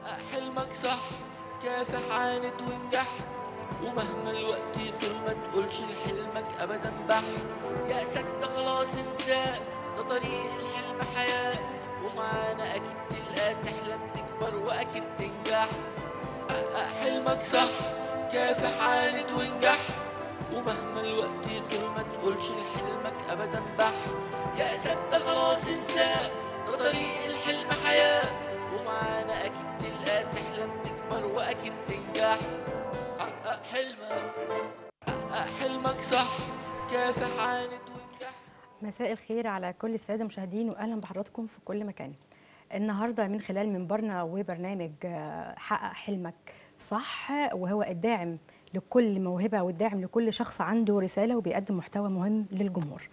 حقق حلمك صح كافح عاند وانجح ومهما الوقت طول ما تقولش لحلمك ابدا بح يأسك ده خلاص انساه ده طريق الحلم حياة ومعانا اكيد تلقى تحلم تكبر واكيد تنجح حقق حلمك صح كافح عاند وانجح ومهما الوقت طول ما تقولش لحلمك ابدا بح يأسك ده خلاص انساه ده طريق الحلم حياة ومعانا اكيد تلقى تحلم تكبر واكيد تنجح حقق حلمك حقق حلمك صح كافح عاند وانجح مساء الخير على كل الساده المشاهدين واهلا بحضراتكم في كل مكان. النهارده من خلال منبرنا وبرنامج آه، حقق حلمك صح وهو الداعم لكل موهبه والداعم لكل شخص عنده رساله وبيقدم محتوى مهم للجمهور.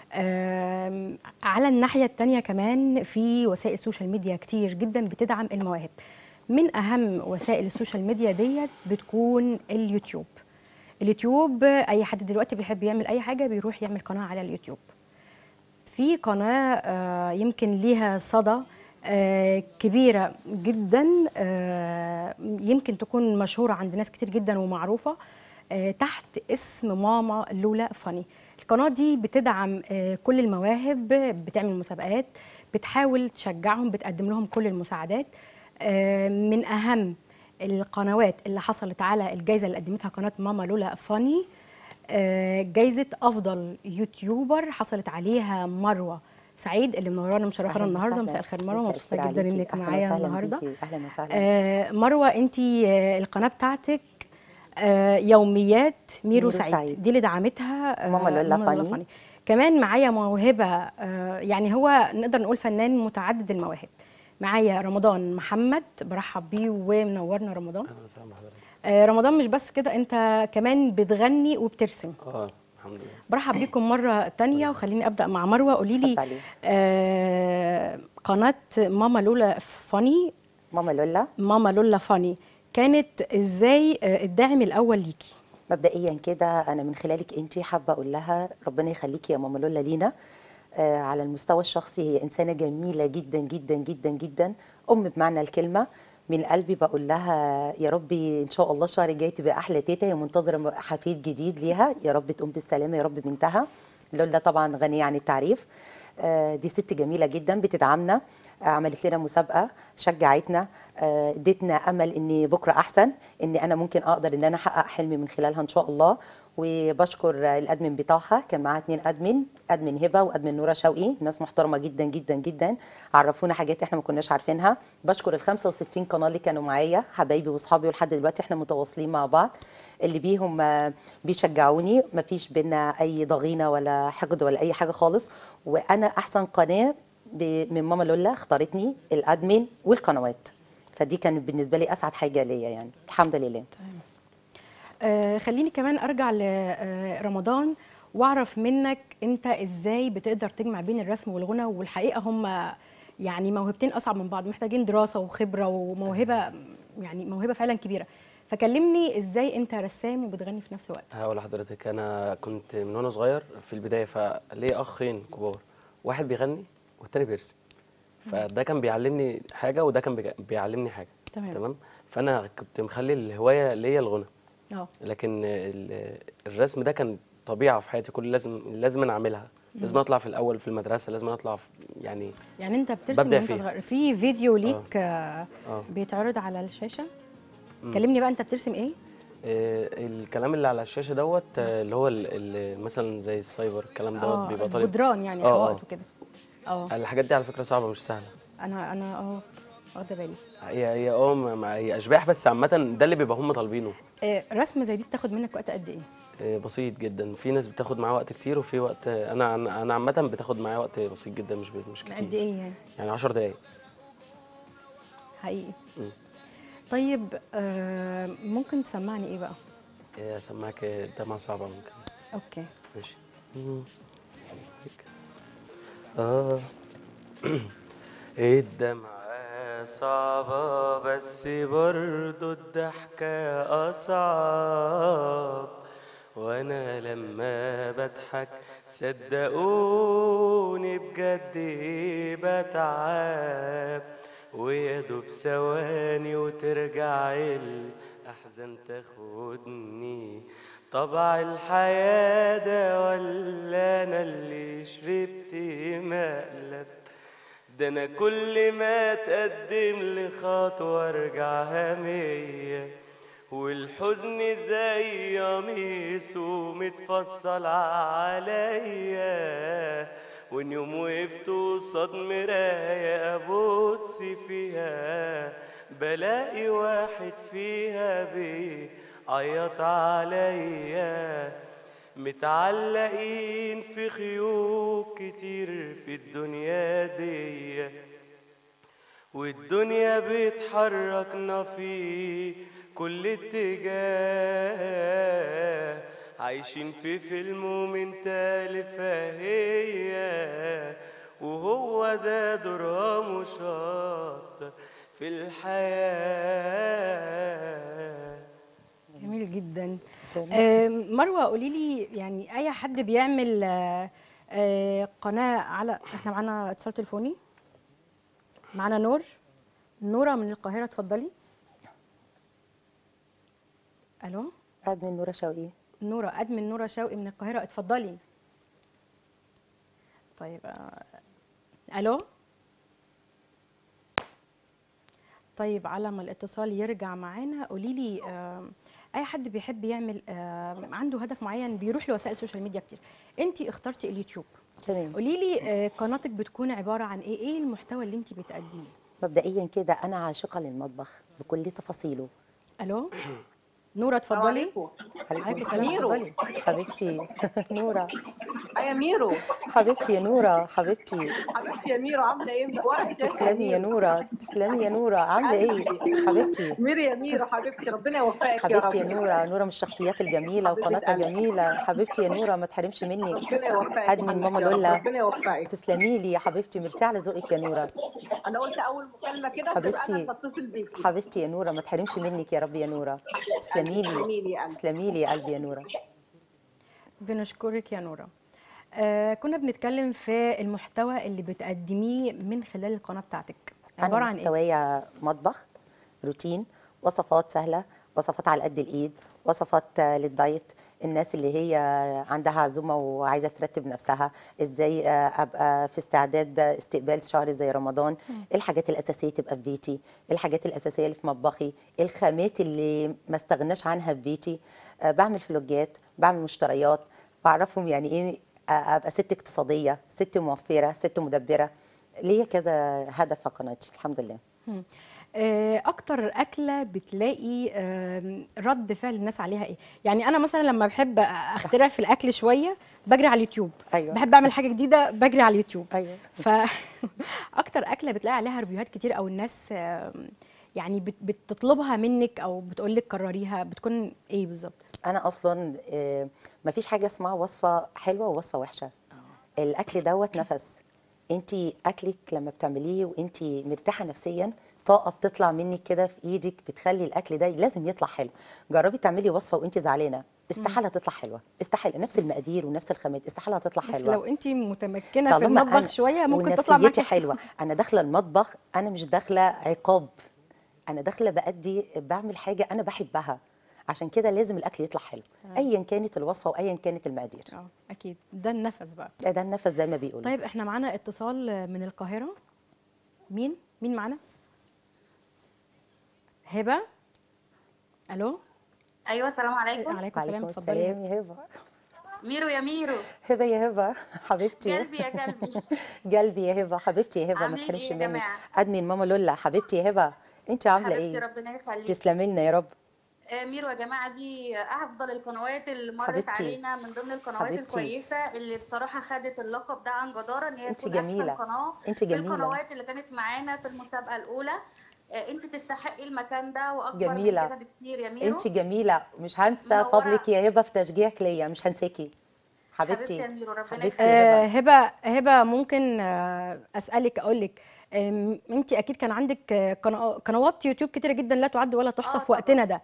آم، على الناحيه الثانيه كمان في وسائل السوشيال ميديا كتير جدا بتدعم المواهب. من اهم وسائل السوشيال ميديا ديت بتكون اليوتيوب. اليوتيوب اي حد دلوقتي بيحب يعمل اي حاجه بيروح يعمل قناه على اليوتيوب. في قناة آه، يمكن ليها صدى آه، كبيرة جدا آه، يمكن تكون مشهورة عند ناس كتير جدا ومعروفة آه، تحت اسم ماما لولا فاني القناة دي بتدعم آه، كل المواهب بتعمل مسابقات بتحاول تشجعهم بتقدم لهم كل المساعدات آه، من أهم القنوات اللي حصلت على الجائزة اللي قدمتها قناة ماما لولا فاني آه، جايزة أفضل يوتيوبر حصلت عليها مروة سعيد اللي منورانا مشرفانا أهلاً النهارده وسهلاً. مساء الخير مروه مساء مبسوطه الخير جدا عليكي. انك أهلاً معايا وسهلاً النهارده بيكي. اهلا وسهلا آه، مروه انت آه، القناه بتاعتك آه، يوميات ميرو, ميرو سعيد. سعيد. دي اللي دعمتها آه، ماما لولا فاني. كمان معايا موهبه آه، يعني هو نقدر نقول فنان متعدد المواهب معايا رمضان محمد برحب بيه ومنورنا رمضان اهلا وسهلا بحضرتك آه، رمضان مش بس كده انت كمان بتغني وبترسم اه الحمد لله برحب بيكم مرة تانية وخليني أبدأ مع مروة قولي لي اتفضلي. آه قناة ماما لولا فاني ماما لولا ماما لولا فاني كانت ازاي آه، الداعم الأول ليكي؟ مبدئيا كده انا من خلالك انت حابه اقول لها ربنا يخليكي يا ماما لولا لينا آه على المستوى الشخصي هي انسانه جميله جدا جدا جدا جدا ام بمعنى الكلمه من قلبي بقول لها يا ربي ان شاء الله الشهر الجاي تبقى احلى تيتا هي منتظره حفيد جديد ليها يا رب تقوم بالسلامه يا رب بنتها لولا طبعا غنيه عن التعريف آه، دي ست جميله جدا بتدعمنا آه، عملت لنا مسابقه شجعتنا آه، ادتنا امل ان بكره احسن ان انا ممكن اقدر ان انا احقق حلمي من خلالها ان شاء الله وبشكر آه، الادمن بتاعها كان معاها اتنين ادمن ادمن هبه وادمن نوره شوقي ناس محترمه جدا جدا جدا عرفونا حاجات احنا ما كناش عارفينها بشكر ال 65 قناه اللي كانوا معايا حبايبي واصحابي ولحد دلوقتي احنا متواصلين مع بعض اللي بيهم آه، بيشجعوني ما فيش بينا اي ضغينه ولا حقد ولا اي حاجه خالص وانا احسن قناه ب- من ماما لولا اختارتني الادمن والقنوات فدي كانت بالنسبه لي اسعد حاجه ليا يعني الحمد لله آه خليني كمان أرجع لرمضان وأعرف منك أنت ازاي بتقدر تجمع بين الرسم والغنى والحقيقة هم يعني موهبتين أصعب من بعض محتاجين دراسة وخبرة وموهبة يعني موهبة فعلا كبيرة فكلمني ازاي انت رسام وبتغني في نفس الوقت هقول لحضرتك انا كنت من وانا صغير في البدايه فليا اخين كبار واحد بيغني والتاني بيرسم فده كان بيعلمني حاجه وده كان بيج- بيعلمني حاجه تمام. تمام فانا كنت مخلي الهوايه ليا الغنى اه لكن ال- الرسم ده كان طبيعه في حياتي كل لازم لازم أنا اعملها لازم اطلع في الاول في المدرسه لازم اطلع في يعني يعني انت بترسم ببدأ وانت فيها. صغير في فيديو ليك آه. اه بيتعرض على الشاشه كلمني بقى انت بترسم ايه آه، الكلام اللي على الشاشه دوت آه، اللي هو ال- ال- مثلا زي السايبر الكلام دوت بيبقى طالب جدران يعني آه، حوائط آه. وكده اه الحاجات دي على فكره صعبه مش سهله انا انا اه واخده بالي هي هي اه ما- ما- هي اشباح بس عامه ده اللي بيبقى هم طالبينه آه رسم زي دي بتاخد منك وقت قد ايه آه، بسيط جدا في ناس بتاخد معاه وقت كتير وفي وقت انا انا أنا عامه بتاخد معايا وقت بسيط جدا مش ب- مش قد كتير ايه يعني يعني 10 دقايق حقيقي مم. طيب آه ممكن تسمعني ايه بقى آه، اسمعك دمعه صعبه ممكن اوكي ماشي اه الدمعة صعبة بس برضو الضحكة أصعب وأنا لما بضحك صدقوني بجد بتعب ويا دوب ثواني وترجع الأحزان تاخدني طبع الحياة ده ولا أنا اللي شربت مقلب ده أنا كل ما أتقدم لخطوة أرجعها مية والحزن زي قميص ومتفصل عليا وان يوم وقفت قصاد مراية ابص فيها بلاقي واحد فيها بيعيط عليا متعلقين في خيوط كتير في الدنيا دي والدنيا بتحركنا في كل اتجاه عايشين في فيلم ومن تالفة هي وهو ده دورها مشاط في الحياة جميل جدا آه، مروه قولي لي يعني اي حد بيعمل آه، آه، قناه على احنا معانا اتصال تليفوني معانا نور نوره من القاهره اتفضلي الو ادمن نوره شوقي نوره ادمن نوره شوقي من القاهره اتفضلي طيب آه، الو طيب على ما الاتصال يرجع معانا قولي لي آه، اي حد بيحب يعمل آه، عنده هدف معين بيروح لوسائل السوشيال ميديا كتير انت اخترتي اليوتيوب تمام قولي لي آه، قناتك بتكون عباره عن ايه ايه المحتوى اللي انت بتقدميه مبدئيا كده انا عاشقه للمطبخ بكل تفاصيله الو نوره اتفضلي عليكم السلام ميرو. اتفضلي حبيبتي نوره يا ميرو حبيبتي يا نوره حبيبتي حبيبتي يا ميرو عامله ايه اخبارك تسلمي يا نوره تسلمي يا نوره عامله ايه حبيبتي ميرو يا ميرو حبيبتي ربنا يوفقك يا حبيبتي يا رب نوره نوره من الشخصيات الجميله حبيبة وقناتها قلبي. جميله حبيبتي يا نوره ما تحرمش مني ربنا يوفقك يا أدمن ماما حبيبتي يا رب. لولا. ربنا يوفقك تسلمي لي يا حبيبتي ميرسي على ذوقك يا نوره انا قلت اول مكالمه كده تبقى حبيبتي. انا بتصل بيكي حبيبتي يا نوره ما تحرمش منك يا رب يا نوره تسلمي تسلمي لي لي يا قلبي. تسلمي لي يا قلبي يا نوره بنشكرك يا نورة آه كنا بنتكلم في المحتوى اللي بتقدميه من خلال القناة بتاعتك عبارة انا عن ايه؟ محتوايا مطبخ روتين وصفات سهله وصفات على قد الايد وصفات آه، للدايت الناس اللي هي عندها عزومه وعايزه ترتب نفسها ازاي آه، ابقى في استعداد استقبال شهر زي رمضان ايه الحاجات الاساسيه تبقى في بيتي ايه الحاجات الاساسيه اللي في مطبخي ايه الخامات اللي ما استغناش عنها في بيتي آه، بعمل فلوجات بعمل مشتريات بعرفهم يعني ايه آه، ابقى ست اقتصاديه ست موفره ست مدبره ليا كذا هدف في قناتي الحمد لله مم. آه، اكتر اكله بتلاقي آم، رد فعل الناس عليها ايه يعني انا مثلا لما بحب اخترع في الاكل شويه بجري على اليوتيوب أيوة. بحب اعمل حاجه جديده بجري على اليوتيوب ايوه ف اكتر اكله بتلاقي عليها ريفيوهات كتير او الناس آم، يعني بت- بتطلبها منك او بتقول لك كرريها بتكون ايه بالظبط انا اصلا ما فيش حاجه اسمها وصفه حلوه ووصفه وحشه الاكل دوت نفس انت اكلك لما بتعمليه وانت مرتاحه نفسيا طاقه بتطلع منك كده في ايدك بتخلي الاكل ده لازم يطلع حلو جربي تعملي وصفه وانت زعلانه استحاله تطلع حلوه استحاله نفس المقادير ونفس الخامات استحاله تطلع بس حلوه لو انت متمكنه في طالما المطبخ أنا- شويه ممكن تطلع معاكي ونفسيتي حلوه انا داخله المطبخ انا مش داخله عقاب انا داخله بادي بعمل حاجه انا بحبها عشان كده لازم الاكل يطلع حلو ايا كانت الوصفه وايا كانت المقادير اه اكيد ده النفس بقى ده النفس زي ما بيقولوا طيب احنا معانا اتصال من القاهره مين مين معانا هبه الو ايوه السلام عليكم عليكم السلام عليكم اتفضلي السلام يا هبه ميرو يا ميرو هبه يا هبه حبيبتي قلبي يا قلبي قلبي يا هبه حبيبتي يا هبه ما عاملين تحرمش إيه يا مني جماعة؟ ادمن ماما لولا حبيبتي يا هبه انت عامله حبيبتي ايه ربنا يخليك تسلمي لنا يا رب آه، ميرو يا جماعه دي افضل القنوات اللي مرت حبيبتي. علينا من ضمن القنوات حبيبتي. الكويسه اللي بصراحه خدت اللقب ده عن جداره ان هي انت تكون جميلة. احسن قناه انت في جميله القنوات اللي كانت معانا في المسابقه الاولى آه، انت تستحقي المكان ده واكبر جميلة. من كده بكتير يا ميرو انت جميله مش هنسى منورة. فضلك يا هبه في تشجيعك ليا مش هنساكي حبيبتي يا حبيبتي ميرو ربنا حبيبتي. يخليك آه هبه هبه ممكن آه اسالك اقول لك انت اكيد كان عندك آه، قنا- قنوات يوتيوب كتيره جدا لا تعد ولا تحصى آه في وقتنا ده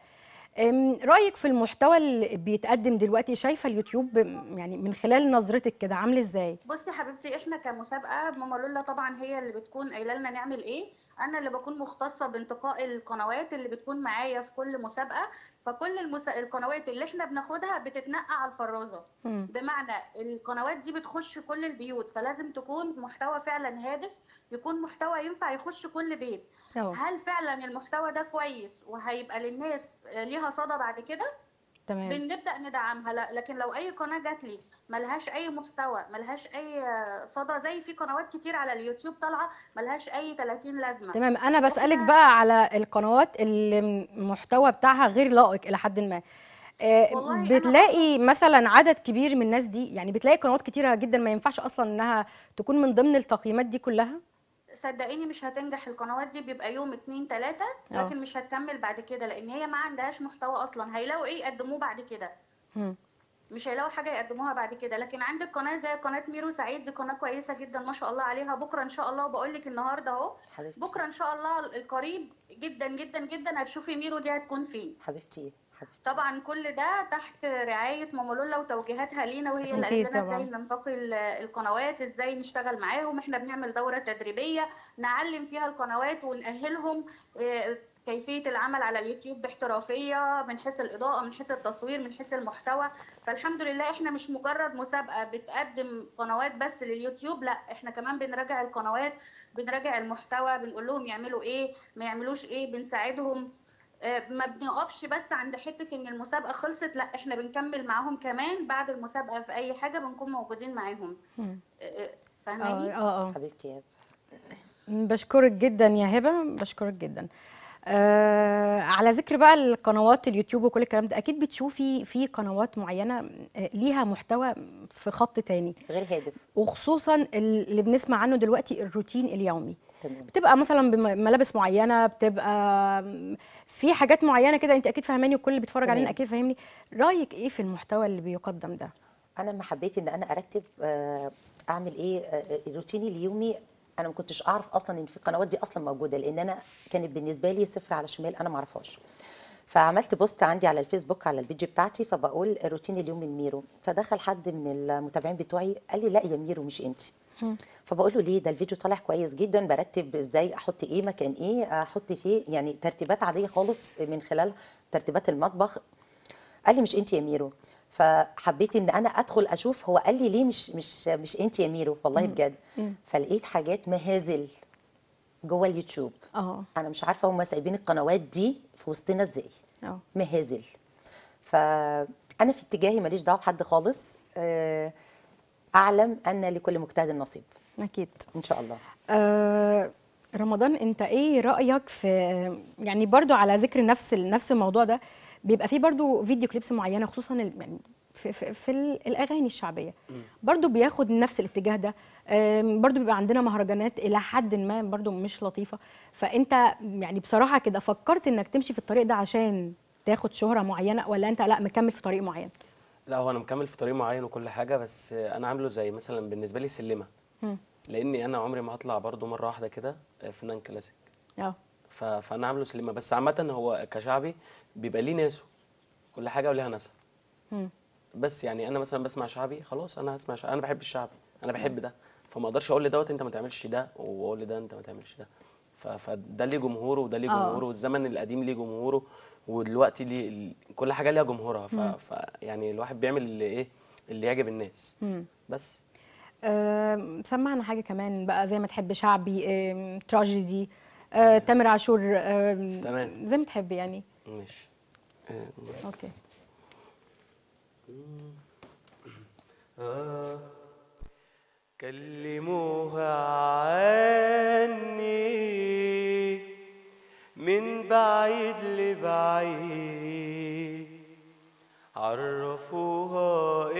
أم، رايك في المحتوى اللي بيتقدم دلوقتي شايفه اليوتيوب يعني من خلال نظرتك كده عامل ازاي بصي حبيبتي احنا كمسابقه ماما لولا طبعا هي اللي بتكون قايله لنا نعمل ايه انا اللي بكون مختصه بانتقاء القنوات اللي بتكون معايا في كل مسابقه فكل المس... القنوات اللي احنا بناخدها بتتنقى على الفرازه مم. بمعنى القنوات دي بتخش كل البيوت فلازم تكون محتوى فعلا هادف يكون محتوى ينفع يخش كل بيت اه هل فعلا المحتوى ده كويس وهيبقى للناس ليها صدى بعد كده تمام بنبدا ندعمها لا لكن لو اي قناه جات لي ملهاش اي محتوى ملهاش اي صدى زي في قنوات كتير على اليوتيوب طالعه ملهاش اي 30 لازمه تمام انا بسالك وإحنا- بقى على القنوات اللي المحتوى بتاعها غير لائق الى حد ما آه، والله أنا بتلاقي مثلا عدد كبير من الناس دي يعني بتلاقي قنوات كتيره جدا ما ينفعش اصلا انها تكون من ضمن التقييمات دي كلها صدقيني مش هتنجح القنوات دي بيبقى يوم اتنين تلاتة آه. لكن مش هتكمل بعد كده لان هي ما عندهاش محتوى اصلا هيلاقوا ايه يقدموه بعد كده مم. مش هيلاقوا حاجه يقدموها بعد كده لكن عندك قناه زي قناه ميرو سعيد دي قناه كويسه جدا ما شاء الله عليها بكره ان شاء الله وبقول لك النهارده اهو حبيبتي بكره ان شاء الله القريب جدا جدا جدا هتشوفي ميرو دي هتكون فين حبيبتي حبيبتي طبعا كل ده تحت رعاية ماما لولا وتوجيهاتها لينا وهي اللي أكيد قالت لنا طبعاً. ازاي ننتقي ال- القنوات ازاي نشتغل معاهم احنا بنعمل دورة تدريبية نعلم فيها القنوات ونأهلهم آه، كيفية العمل على اليوتيوب باحترافية من حيث الإضاءة من حيث التصوير من حيث المحتوى فالحمد لله احنا مش مجرد مسابقة بتقدم قنوات بس لليوتيوب لا احنا كمان بنراجع القنوات بنراجع المحتوى بنقول لهم يعملوا ايه ما يعملوش ايه بنساعدهم آه، ما بنقفش بس عند حتة ان المسابقة خلصت لا احنا بنكمل معاهم كمان بعد المسابقة في اي حاجة بنكون موجودين معاهم مم. آه، آه، اه فاهماني؟ اه اه حبيبتي يا بشكرك جدا يا هبه بشكرك جدا آه على ذكر بقى القنوات اليوتيوب وكل الكلام ده اكيد بتشوفي في قنوات معينه آه، ليها محتوى في خط تاني غير هادف وخصوصا اللي بنسمع عنه دلوقتي الروتين اليومي تمام بتبقى مثلا بملابس معينه بتبقى في حاجات معينه كده انت اكيد فاهماني وكل اللي بيتفرج تمام. علينا اكيد فاهمني رايك ايه في المحتوى اللي بيقدم ده انا ما حبيت ان انا ارتب آه، اعمل ايه آه، روتيني اليومي انا ما كنتش اعرف اصلا ان في القنوات دي اصلا موجوده لان انا كانت بالنسبه لي صفر على شمال انا ما اعرفهاش فعملت بوست عندي على الفيسبوك على البيج بتاعتي فبقول الروتين اليومي لميرو فدخل حد من المتابعين بتوعي قال لي لا يا ميرو مش انت فبقول له ليه ده الفيديو طالع كويس جدا برتب ازاي احط ايه مكان ايه احط فيه يعني ترتيبات عاديه خالص من خلال ترتيبات المطبخ قال لي مش انت يا ميرو فحبيت ان انا ادخل اشوف هو قال لي ليه مش مش مش انت يا ميرو والله بجد فلقيت حاجات مهازل جوه اليوتيوب اه انا مش عارفه هم سايبين القنوات دي في وسطنا ازاي اه مهازل فانا في اتجاهي ماليش دعوه بحد خالص آه، اعلم ان لكل مجتهد نصيب اكيد ان شاء الله آه رمضان انت ايه رايك في يعني برضو على ذكر نفس ال- نفس الموضوع ده بيبقى فيه برضو فيديو كليبس معينه خصوصا ال- يعني في, في, في ال- الاغاني الشعبيه برضو بياخد نفس الاتجاه ده آم، برضو بيبقى عندنا مهرجانات الى حد ما برضو مش لطيفه فانت يعني بصراحه كده فكرت انك تمشي في الطريق ده عشان تاخد شهره معينه ولا انت لا مكمل في طريق معين لا هو انا مكمل في طريق معين وكل حاجه بس انا عامله زي مثلا بالنسبه لي سلمه مم. لاني انا عمري ما هطلع برضو مره واحده كده فنان كلاسيك اه ف- فانا عامله سلمه بس عامه هو كشعبي بيبقى ليه ناسه كل حاجه وليها ناسها مم. بس يعني انا مثلا بسمع شعبي خلاص انا هسمع شعبي انا بحب الشعبي انا بحب ده فما اقدرش اقول لدوت انت ما تعملش ده واقول لده انت ما تعملش ده ف- فده ليه جمهوره وده ليه آه. جمهوره والزمن القديم ليه جمهوره ودلوقتي ليه ال- كل حاجه ليها جمهورها ف... ف يعني الواحد بيعمل اللي ايه اللي يعجب الناس مم. بس آم، سمعنا حاجة كمان بقى زي ما تحب شعبي آم، تراجيدي آه، تامر عاشور آم، تمام. زي ما تحب يعني ماشي آه، اوكي آه كلموها عني من بعيد لبعيد عرفوها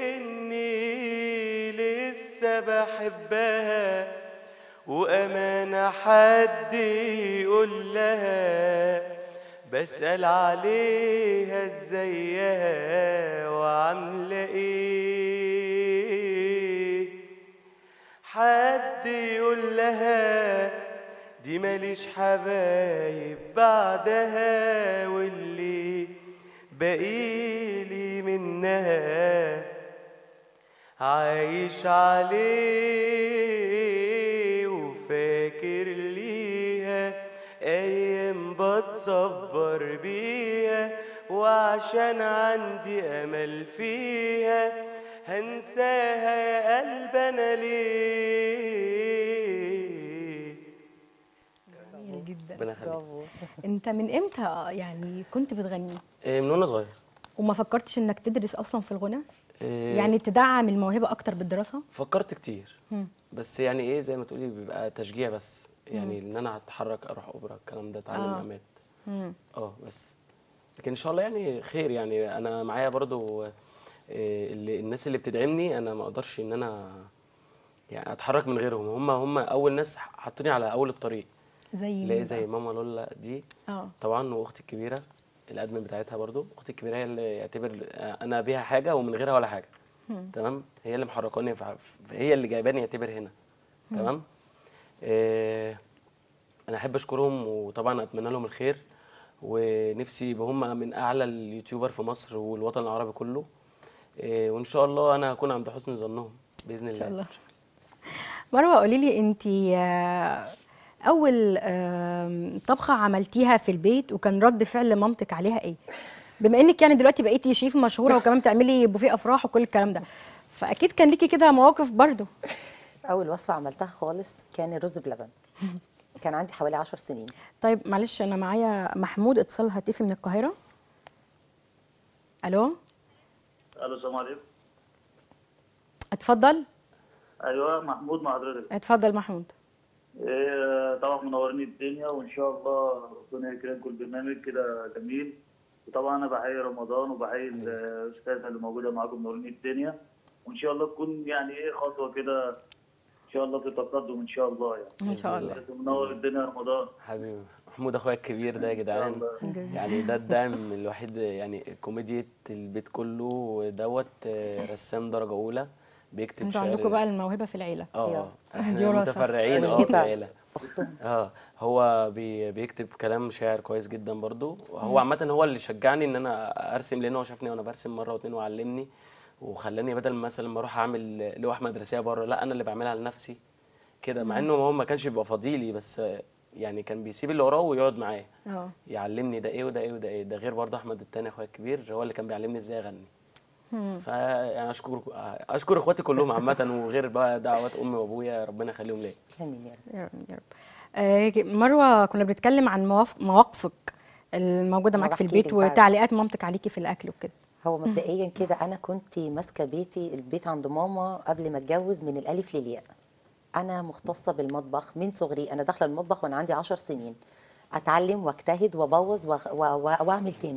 اني لسه بحبها وامانه حد يقول لها بسأل عليها ازيها وعاملة ايه حد يقول لها دي ماليش حبايب بعدها واللي بقيلي منها عايش عليه وفاكر ليها ايام بتصبر بيها وعشان عندي امل فيها هنساها يا قلب انا ليه جميل جدا ربنا يخليك برافو انت من امتى يعني كنت بتغني إيه، من وانا صغير وما فكرتش انك تدرس اصلا في الغنى إيه، يعني تدعم الموهبه اكتر بالدراسه فكرت كتير مم. بس يعني ايه زي ما تقولي بيبقى تشجيع بس يعني ان انا اتحرك اروح اوبرا الكلام ده اتعلم آه. مقامات مم. اه بس لكن ان شاء الله يعني خير يعني انا معايا برضو إيه، اللي الناس اللي بتدعمني انا ما اقدرش ان انا يعني اتحرك من غيرهم هم هم اول ناس حطوني على اول الطريق زي اللي مين هي زي بقى؟ ماما لولا دي اه طبعا واختي الكبيره الادمن بتاعتها برضو اختي الكبيره هي اللي يعتبر انا بيها حاجه ومن غيرها ولا حاجه تمام هي اللي محركاني فع- هي اللي جايباني يعتبر هنا تمام آه انا احب اشكرهم وطبعا اتمنى لهم الخير ونفسي يبقوا هم من اعلى اليوتيوبر في مصر والوطن العربي كله آه وان شاء الله انا هكون عند حسن ظنهم باذن ان شاء الله الله مروه قولي لي انت اول آم، طبخه عملتيها في البيت وكان رد فعل مامتك عليها ايه بما انك يعني دلوقتي بقيتي شيف مشهوره وكمان بتعملي بوفيه افراح وكل الكلام ده فاكيد كان ليكي كده مواقف برضو اول وصفه عملتها خالص كان الرز بلبن كان عندي حوالي 10 سنين طيب معلش انا معايا محمود اتصال هاتفي من القاهره الو الو السلام عليكم اتفضل ايوه محمود مع حضرتك اتفضل محمود إيه طبعا منورين الدنيا وان شاء الله ربنا يكرمكم البرنامج كده جميل وطبعا انا بحيي رمضان وبحيي الاستاذه اللي موجوده معاكم منورين الدنيا وان شاء الله تكون يعني ايه خطوه كده ان شاء الله في تقدم ان شاء الله يعني ان شاء الله منور الدنيا رمضان حبيبي محمود اخويا الكبير ده يا جدعان يعني ده الدعم الوحيد يعني كوميديا البيت كله ودوت آه، رسام درجه اولى بيكتب انتوا شعر عندكم بقى الموهبه في العيله اه يلا. آه. احنا دي وراثة. متفرعين اه في والهبة. العيله اختهم اه هو بي بيكتب كلام شاعر كويس جدا برضو هو عامه هو اللي شجعني ان انا ارسم لان هو شافني وانا برسم مره واتنين وعلمني وخلاني بدل مثلا ما اروح اعمل لوح مدرسيه بره لا انا اللي بعملها لنفسي كده مع انه هو ما كانش بيبقى فضيلي بس آه، يعني كان بيسيب اللي وراه ويقعد معايا اه يعلمني ده ايه وده ايه وده ايه ده غير برضه احمد التاني اخويا الكبير هو اللي كان بيعلمني ازاي اغني فانا اشكر اشكر اخواتي كلهم عامه وغير بقى دعوات امي وابويا ربنا يخليهم ليا امين يا رب يا رب يا رب آه، مروه كنا بنتكلم عن مواف- مواقفك الموجوده ما معاك في بحكي البيت لك بقى. وتعليقات مامتك عليكي في الاكل وكده هو مبدئيا كده انا كنت ماسكه بيتي البيت عند ماما قبل ما اتجوز من الالف للياء انا مختصه بالمطبخ من صغري انا داخله المطبخ وانا عندي 10 سنين اتعلم واجتهد وابوظ وأخ- و- و- واعمل تاني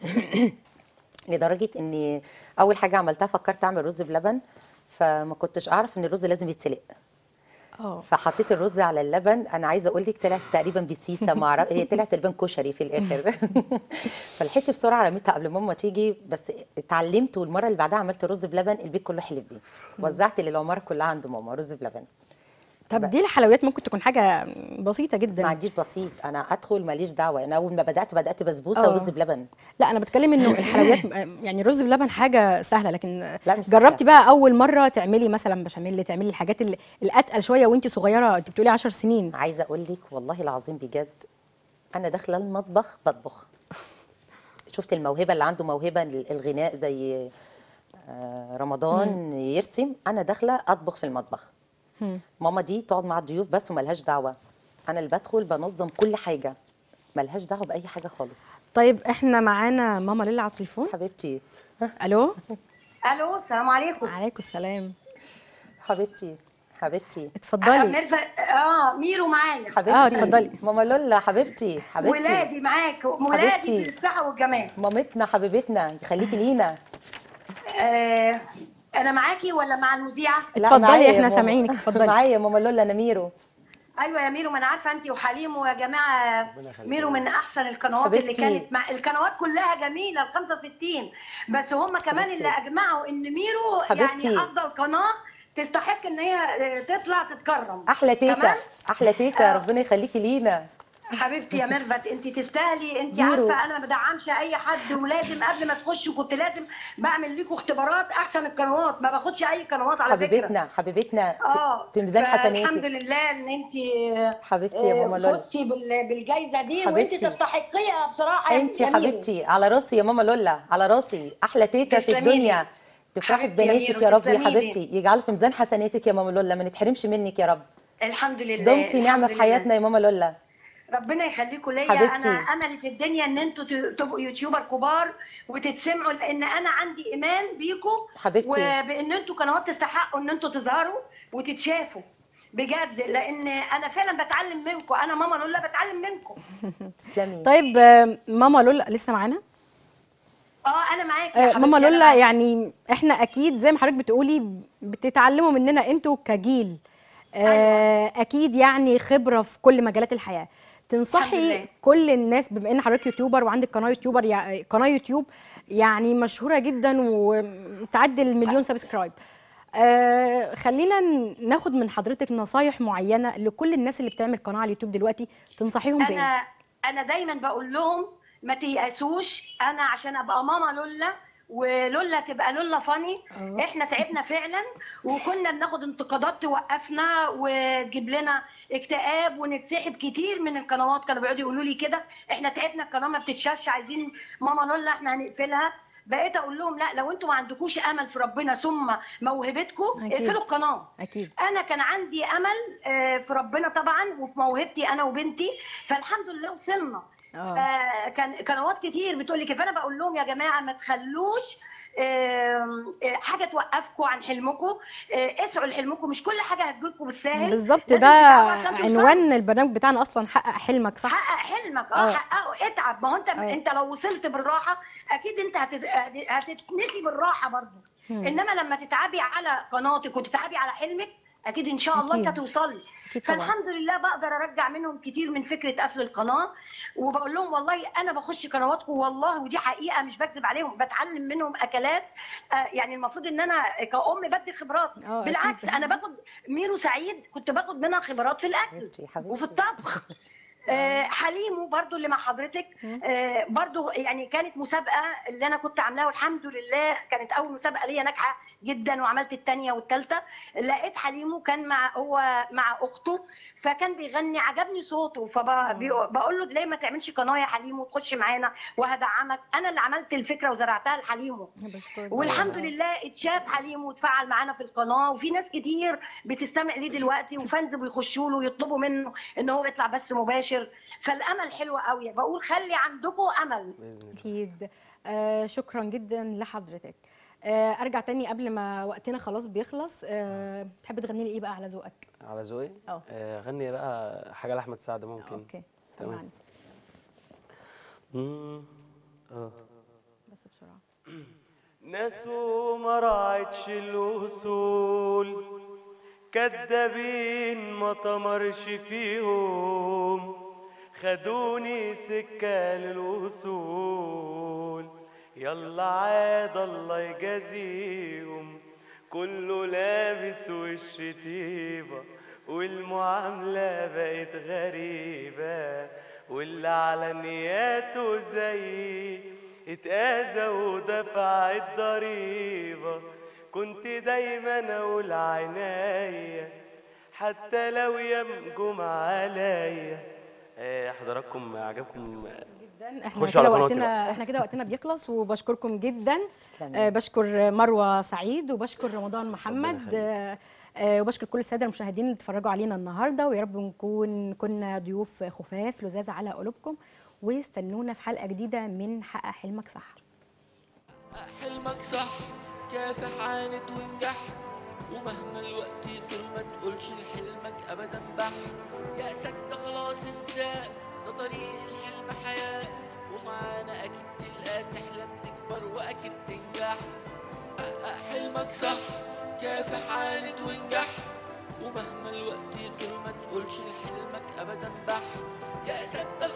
لدرجه اني اول حاجه عملتها فكرت اعمل رز بلبن فما كنتش اعرف ان الرز لازم يتسلق اه فحطيت الرز على اللبن انا عايزه اقول لك طلعت تقريبا بسيسه ما اعرف هي طلعت تقريبا كشري في الاخر فلحقت بسرعه رميتها قبل ماما تيجي بس اتعلمت والمره اللي بعدها عملت رز بلبن البيت كله حلب بيه وزعت للعماره كلها عند ماما رز بلبن طب دي الحلويات ممكن تكون حاجه بسيطه ما جدا عنديش بسيط انا ادخل ماليش دعوه انا اول ما بدات بدات بسبوسه آه. ورز بلبن لا انا بتكلم انه الحلويات يعني الرز بلبن حاجه سهله لكن لا مش جربتي سهلة. بقى اول مره تعملي مثلا بشاميل تعملي الحاجات ال- الاتقل شويه وانت صغيره انت بتقولي 10 سنين عايزه اقول لك والله العظيم بجد انا داخله المطبخ بطبخ شفت الموهبه اللي عنده موهبه الغناء زي آه، رمضان يرسم انا داخله اطبخ في المطبخ ماما دي تقعد مع الضيوف بس وملهاش دعوه انا اللي بدخل بنظم كل حاجه ملهاش دعوه باي حاجه خالص طيب احنا معانا ماما ليلى على التليفون حبيبتي الو الو السلام عليكم عليكم السلام حبيبتي حبيبتي اتفضلي ميرفت اه ميرو معايا حبيبتي آه، اتفضلي. ماما لولا حبيبتي حبيبتي ولادي معاك ولادي حبيبتي. في الصحه والجمال مامتنا حبيبتنا خليكي لينا آه انا معاكي ولا مع المذيعه لا، اتفضلي، معايا يا احنا ماما. سامعينك، اتفضلي. معايا ماما لولا انا ميرو ايوه يا ميرو ما انا عارفه انت وحليم ويا جماعه ربنا يخليك ميرو يا من احسن القنوات اللي حبيبتي. كانت مع القنوات كلها جميله ال 65 بس هم كمان حبيبتي. اللي اجمعوا ان ميرو حبيبتي. يعني افضل قناه تستحق ان هي آه، تطلع تتكرم احلى تيتا تمام؟ احلى تيتا آه. ربنا يخليكي لينا حبيبتي يا ميرفت انت تستاهلي انت زيرو. عارفه انا ما بدعمش اي حد ولازم قبل ما تخشوا كنت لازم بعمل لكم اختبارات احسن القنوات ما باخدش اي قنوات على فكره حبيبتنا حبيبتنا اه في ميزان فالحمد حسناتك لله ان انت حبيبتي يا ماما لولا فزتي بال- بالجايزه دي وانت حبيبتي. تستحقيها بصراحه يا- انت يا ميرو. حبيبتي على راسي يا ماما لولا على راسي احلى تيتا في تسلمي الدنيا لي. تفرحي حبيبتي يا ببناتك ميرو، يا رب يا تسلمي لي. حبيبتي يجعله في ميزان حسناتك يا ماما لولا ما نتحرمش منك يا رب الحمد لله دمتي نعمه الحمد في حياتنا لله. يا ماما لولا ربنا يخليكم ليا حبيبتي. انا املي في الدنيا ان انتوا ت- تبقوا يوتيوبر كبار وتتسمعوا لان انا عندي ايمان بيكم حبيبتي وبان انتوا قنوات تستحقوا ان انتوا تظهروا وتتشافوا بجد لان انا فعلا بتعلم منكم انا ماما لولا بتعلم منكم تسلمي طيب آه، ماما لولا لسه معانا اه انا معاكي يا آه، حبيبتي ماما أنا لولا معاكي. يعني احنا اكيد زي ما حضرتك بتقولي بتتعلموا مننا انتوا كجيل آه، اكيد يعني خبره في كل مجالات الحياه الحمد تنصحي لله. كل الناس بما ان حضرتك يوتيوبر وعندك قناه يوتيوبر يعني قناه يوتيوب يعني مشهوره جدا وتعدي المليون سبسكرايب آه خلينا ناخد من حضرتك نصايح معينه لكل الناس اللي بتعمل قناه على اليوتيوب دلوقتي تنصحيهم بايه انا انا دايما بقول لهم ما تيأسوش انا عشان ابقى ماما لولا ولولا تبقى لولا فاني آه. احنا تعبنا فعلا وكنا بناخد انتقادات توقفنا وتجيب لنا اكتئاب ونتسحب كتير من القنوات كانوا بيقعدوا يقولوا لي كده احنا تعبنا القناه ما بتتشافش عايزين ماما لولا احنا هنقفلها بقيت اقول لهم لا لو انتوا ما عندكوش امل في ربنا ثم موهبتكم أكيد. اقفلوا القناه اكيد انا كان عندي امل آه، في ربنا طبعا وفي موهبتي انا وبنتي فالحمد لله وصلنا اه آه، كان قنوات كتير بتقول لي كيف انا بقول لهم يا جماعه ما تخلوش آم، آه، حاجه توقفكم عن حلمكم آه، اسعوا لحلمكم مش كل حاجه هتجيلكم بالساهل بالظبط لازم ده تتعبوا عشان توصلوا. عنوان البرنامج بتاعنا اصلا حقق حلمك صح حقق حلمك آه. اه حققه اتعب ما هو انت آه. انت لو وصلت بالراحه اكيد انت هتت- هتتنسي بالراحه برضه مم. انما لما تتعبي على قناتك وتتعبي على حلمك اكيد ان شاء الله أكيد. انت هتوصلي اكيد طبعا فالحمد لله بقدر ارجع منهم كتير من فكره قفل القناه وبقول لهم والله انا بخش قنواتكم والله ودي حقيقه مش بكذب عليهم بتعلم منهم اكلات آه يعني المفروض ان انا كأم بدي خبراتي آه، بالعكس أكيد. انا باخد ميرو سعيد كنت باخد منها خبرات في الاكل حبيبتي حبيبتي وفي الطبخ آه، حليمو برضو اللي مع حضرتك آه، برضو يعني كانت مسابقة اللي أنا كنت عاملاها والحمد لله كانت أول مسابقة ليا ناجحة جدا وعملت الثانية والثالثة لقيت حليمو كان مع هو مع أخته فكان بيغني عجبني صوته فبقول له ليه ما تعملش قناة يا حليمو تخش معانا وهدعمك أنا اللي عملت الفكرة وزرعتها لحليمو بشكرك والحمد جداً. لله اتشاف حليم وتفعل معانا في القناه وفي ناس كتير بتستمع ليه دلوقتي وفانز بيخشوا له ويطلبوا منه ان هو يطلع بس مباشر فالامل حلو قوي بقول خلي عندكم امل باذن الله اكيد آه شكرا جدا لحضرتك آه ارجع تاني قبل ما وقتنا خلاص بيخلص آه تحب تغني لي ايه بقى على ذوقك على ذوقي اه. آه، غني بقى حاجه لاحمد سعد ممكن اوكي تمام. سمعني مم. اه بس بسرعه ناس وما راعتش الوصول كدابين ما تمرش فيهم خدوني سكة للوصول يلا عاد الله يجازيهم كله لابس وش طيبة والمعاملة بقت غريبة واللي على نياته زيي اتأذى ودفع الضريبة كنت دايما اقول عناية حتى لو يمجم عليا آه، حضراتكم عجبكم جدا احنا خشوا كده على قناتي وقتنا احنا كده وقتنا بيخلص وبشكركم جدا تسلمي. آه بشكر مروه سعيد وبشكر رمضان محمد يخليك. آه آه وبشكر كل الساده المشاهدين اللي اتفرجوا علينا النهارده ويا رب نكون كنا ضيوف خفاف لذاذ على قلوبكم واستنونا في حلقه جديده من حقق حلمك صح حلمك صح كافح عاند وانجح ومهما الوقت يطول ما تقولش لحلمك ابدا بح يأسك ده خلاص انساه ده طريق الحلم حياة ومعانا اكيد تلقى تحلم تكبر واكيد تنجح حقق حلمك صح كافح عاند وانجح ومهما الوقت يطول ما تقولش لحلمك ابدا بح يأسك ده